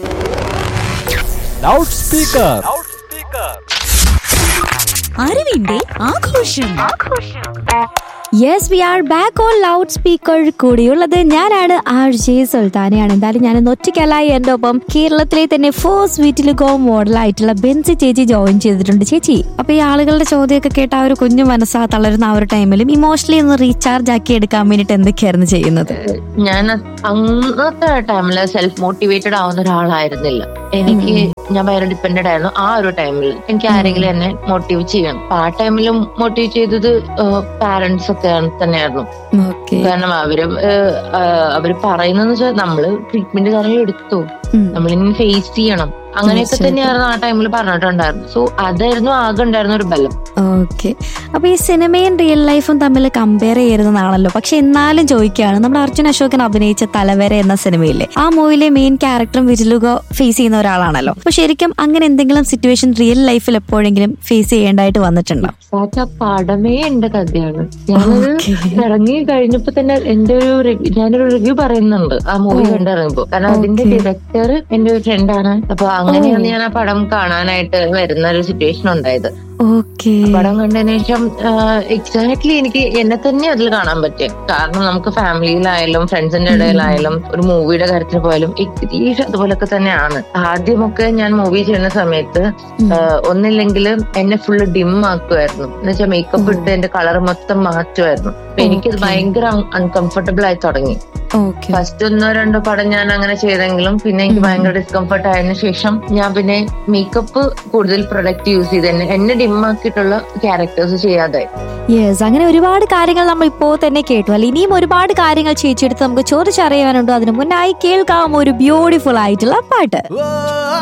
Loud speaker അറിവിന്റെ ആഘോഷം yes we are back on loud speaker കൂടിയുള്ളത് ഞാനാണ് ആർ ജെ സുൽത്താനയാണ് എന്തായാലും ഞാൻ ഒറ്റയ്ക്കല്ല എന്റെ ഒപ്പം കേരളത്തിലെ തന്നെ ഫസ്റ്റ് വീട്ടിൽ ഗോ മോഡലായിട്ടുള്ള ബെൻസി ചേച്ചി ജോയിൻ ചെയ്തിട്ടുണ്ട് ചേച്ചി അപ്പൊ ഈ ആളുകളുടെ ചോദ്യമൊക്കെ കേട്ട ആ ഒരു കുഞ്ഞു മനസ്സാ തളരുന്ന ആ ഒരു ടൈമിലും ഇമോഷണലി ഒന്ന് റീചാർജ് ആക്കി എടുക്കാൻ വേണ്ടിട്ട് എന്തൊക്കെയായിരുന്നു ചെയ്യുന്നത് ഞാൻ അന്നത്തെ ടൈമില് സെൽഫ് മോട്ടിവേറ്റഡ് ആവുന്ന ഒരാളായിരുന്നില്ല എനിക്ക് ഞാൻ ഭയങ്കര ഡിപ്പെൻഡഡ് ആയിരുന്നു ആ ഒരു ടൈമിൽ എനിക്ക് ആരെങ്കിലും എന്നെ മോട്ടീവ് ചെയ്യണം അപ്പൊ ആ ടൈമിലും മോട്ടീവ് ചെയ്തത് പാരന്റ്സ് ഒക്കെ തന്നെയായിരുന്നു ഓക്കെ കാരണം അവര് ഏഹ്, ആഹ്, അവര് പറയുന്നതെന്ന് വെച്ചാൽ നമ്മള് ട്രീറ്റ്മെന്റ് കാര്യങ്ങൾ എടുത്തു നമ്മളിനി ഫേസ് ചെയ്യണം അങ്ങനെയൊക്കെ തീർച്ചയായിട്ടും. തന്നെയായിരുന്നു ആ ടൈമിൽ പറഞ്ഞിട്ടുണ്ടായിരുന്നു സോ അതായിരുന്നു ആകെ ഉണ്ടായിരുന്ന ഒരു ബലം ഓക്കെ അപ്പൊ ഈ സിനിമയും റിയൽ ലൈഫും തമ്മിൽ കമ്പയർ ചെയ്യുന്നതാണല്ലോ പക്ഷെ എന്നാലും ചോദിക്കുകയാണ് നമ്മുടെ അർജുൻ അശോകൻ അഭിനയിച്ച തലവര എന്ന സിനിമയിലെ ആ മൂവിയിലെ മെയിൻ ക്യാരക്ടറും വിരലുക ഫേസ് ചെയ്യുന്ന ഒരാളാണല്ലോ അപ്പൊ ശരിക്കും അങ്ങനെ എന്തെങ്കിലും സിറ്റുവേഷൻ റിയൽ ലൈഫിൽ എപ്പോഴെങ്കിലും ഫേസ് ചെയ്യേണ്ടതായിട്ട് വന്നിട്ടുണ്ടോ സാച്ച പടമേ എന്റെ കഥയാണ് ഞാനത് Okay. ഇറങ്ങി കഴിഞ്ഞപ്പോ തന്നെ എന്റെ ഒരു review- ഞാനൊരു റിവ്യൂ പറയുന്നുണ്ട് ആ മൂവി ഓ. കണ്ടിറങ്ങുമ്പോ കാരണം അതിന്റെ Okay. ഡയറക്ടർ എന്റെ ഒരു ഫ്രണ്ടാണ് അപ്പൊ അങ്ങനെയാണ് ഞാൻ ആ പടം കാണാനായിട്ട് വരുന്ന ഒരു സിറ്റുവേഷൻ ഉണ്ടായത് ഓക്കെ പടം കണ്ടതിന് ശേഷം എക്സാക്ട്ലി എനിക്ക് എന്നെ തന്നെ അതിൽ കാണാൻ പറ്റും കാരണം നമുക്ക് ഫാമിലിയിലായാലും ഫ്രണ്ട്സിന്റെ ഇടയിലായാലും ഒരു മൂവിയുടെ കാര്യത്തിൽ പോയാലും ഏകദേശം അതുപോലൊക്കെ തന്നെയാണ് ആദ്യമൊക്കെ ഞാൻ മൂവി ചെയ്യുന്ന സമയത്ത് ആഹ് ഒന്നില്ലെങ്കിൽ എന്നെ ഫുള്ള് ഡിം ആക്കുമായിരുന്നു എന്ന് വെച്ചാൽ മേക്കപ്പ് ഇട്ട് എന്റെ കളർ മൊത്തം മാറ്റുമായിരുന്നു അപ്പൊ എനിക്കത് Okay. ഭയങ്കര അൺകംഫർട്ടബിൾ ആയി തുടങ്ങി ഓക്കെ ഫസ്റ്റ് ഒന്നോ രണ്ടോ പടം ഞാൻ അങ്ങനെ ചെയ്തെങ്കിലും പിന്നെ എനിക്ക് ഭയങ്കര ഡിസ്കംഫർട്ട് ആയതിനു ശേഷം ഞാൻ പിന്നെ മേക്കപ്പ് കൂടുതൽ പ്രൊഡക്റ്റ് യൂസ് ചെയ്ത് എന്നെ എന്നെ ഡിം ആക്കിയിട്ടുള്ള ക്യാരക്ടേഴ്സ് ചെയ്യാതെ യെസ് അങ്ങനെ ഒരുപാട് കാര്യങ്ങൾ നമ്മൾ ഇപ്പോൾ തന്നെ കേട്ടു അല്ലെ ഇനിയും ഒരുപാട് കാര്യങ്ങൾ ചേച്ചിയെടുത്ത് നമുക്ക് ചോദിച്ചറിയാനുണ്ടോ അതിന് മുന്നായി കേൾക്കാം ഒരു ബ്യൂട്ടിഫുൾ ആയിട്ടുള്ള പാട്ട്